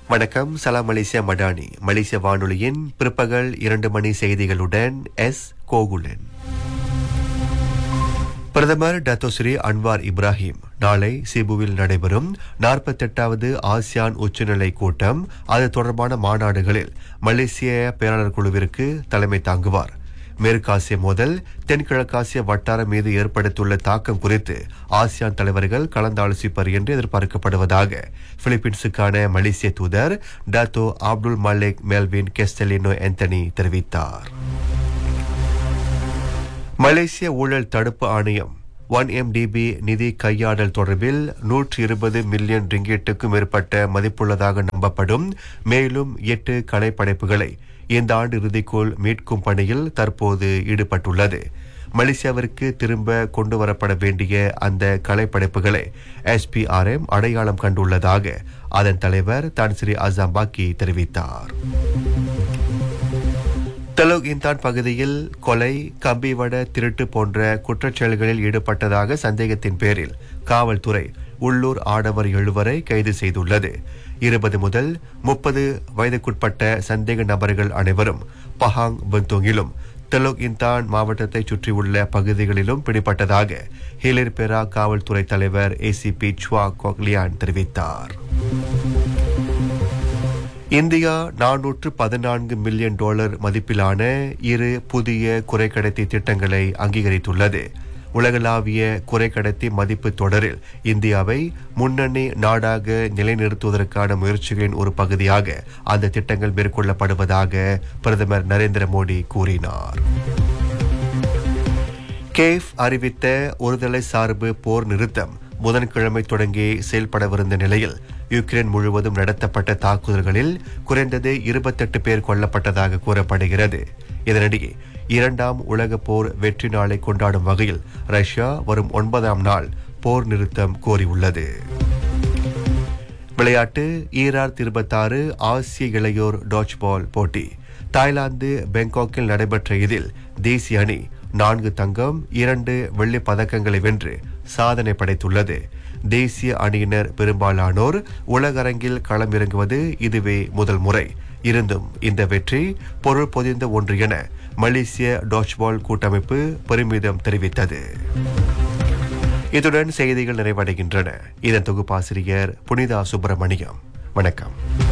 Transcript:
வணக்கம் சலாம் மலேசியா மடானி மலேசிய வானொலியின் பிற்பகல் இரண்டு மணி செய்திகளுடன் எஸ் கோகுலன் பிரதமர் டத்தோஸ்ரீ அன்வார் இப்ராஹிம் நாளை சிபுவில் நடைபெறும் நாற்பத்தெட்டாவது ஆசியான் உச்சநிலை கூட்டம் அது தொடர்பான மாநாடுகளில் மலேசிய பேராளர் குழுவிற்கு தலைமை தாங்குவார் மேற்காசிய மோதல் தென்கிழக்காசிய வட்டாரம் மீது ஏற்படுத்தியுள்ள தாக்கம் குறித்து ஆசியான் தலைவர்கள் கலந்தாலோசிப்பர் என்று எதிர்பார்க்கப்படுவதாக பிலிப்பீன்ஸுக்கான மலேசிய தூதர் Dato Abdul Malik Melvin Castelino Anthony தெரிவித்தார் மலேசிய ஊழல் தடுப்பு ஆணையம் ஒன் எம்டிபி நிதி கையாடல் தொடர்பில் நூற்றி இருபது மில்லியன் ரிங்கெட்டுக்கும் மேற்பட்ட மதிப்புள்ளதாக நம்பப்படும் மேலும் எட்டு கலைப்படைப்புகளை இந்த ஆண்டு இறுதிக்குள் மீட்கும் பணியில் தற்போது ஈடுபட்டுள்ளது மலேசியாவிற்கு திரும்ப கொண்டு வரப்பட வேண்டிய அந்த கலைப்படைப்புகளை எஸ்பிஆர்எம் அடையாளம் கண்டுள்ளதாக அதன் தலைவர் தான் ஸ்ரீ அசாம்பாக்கி தெரிவித்தார் தெலுக் இந்தான் பகுதியில் கொலை கம்பிவட திருட்டு போன்ற குற்றச்செயல்களில் ஈடுபட்டதாக சந்தேகத்தின் பேரில் காவல்துறை உள்ளூர் ஆடவர் எழுவரை கைது செய்துள்ளது இருபது முதல் முப்பது வயதுக்குட்பட்ட சந்தேக நபர்கள் அனைவரும் பஹாங் பந்தோங்கிலும் தெலுக் இந்தான் மாவட்டத்தை சுற்றியுள்ள பகுதிகளிலும் பிடிபட்டதாக ஹிலிர் பெரா காவல்துறை தலைவர் ஏசிபி சுவா கோக்லியான் தெரிவித்தார் இந்தியா நானூற்று பதினான்கு மில்லியன் டாலர் மதிப்பிலான இரு புதிய குறைக்கடத்தி திட்டங்களை அங்கீகரித்துள்ளது உலகளாவிய குறைக்கடத்தி மதிப்பு தொடரில் இந்தியாவை முன்னணி நாடாக நிலைநிறுத்துவதற்கான முயற்சிகளின் ஒரு பகுதியாக அந்த திட்டங்கள் மேற்கொள்ளப்படுவதாக பிரதமர் நரேந்திர மோடி கூறினார் கேஃப் அறிவித்த ஒருதலை சார்பு போர் நிறுத்தம் புதன்கிழமை தொடங்கி செயல்படவிருந்த நிலையில் யுக்ரைன் முழுவதும் நடத்தப்பட்ட தாக்குதல்களில் குறைந்தது இருபத்தெட்டு பேர் கொல்லப்பட்டதாக கூறப்படுகிறது இதனிடையே இரண்டாம் உலக போர் வெற்றி நாளை கொண்டாடும் வகையில் ரஷ்யா வரும் ஒன்பதாம் நாள் போர் நிறுத்தம் கோரியுள்ளது விளையாட்டு ஈரார் இருபத்தாறு ஆசிய இளையோர் டாச் பால் போட்டி தாய்லாந்து பேங்காக்கில் நடைபெற்ற இதில் தேசிய அணி நான்கு தங்கம் இரண்டு வெள்ளி பதக்கங்களை வென்று சாதனை படைத்துள்ளது தேசிய அணியினர் பெரும்பாலானோர் உலகரங்கில் களமிறங்குவது இதுவே முதல் முறை இருந்தும் இந்த வெற்றி பொருள் பொதிந்த ஒன்று என மலேசிய டாச்பால் கூட்டமைப்பு பெருமிதம் தெரிவித்தது இத்துடன் செய்திகள் நிறைவடைகின்றன இதன் தொகுப்பாசிரியர் புனிதா சுப்பிரமணியம் வணக்கம்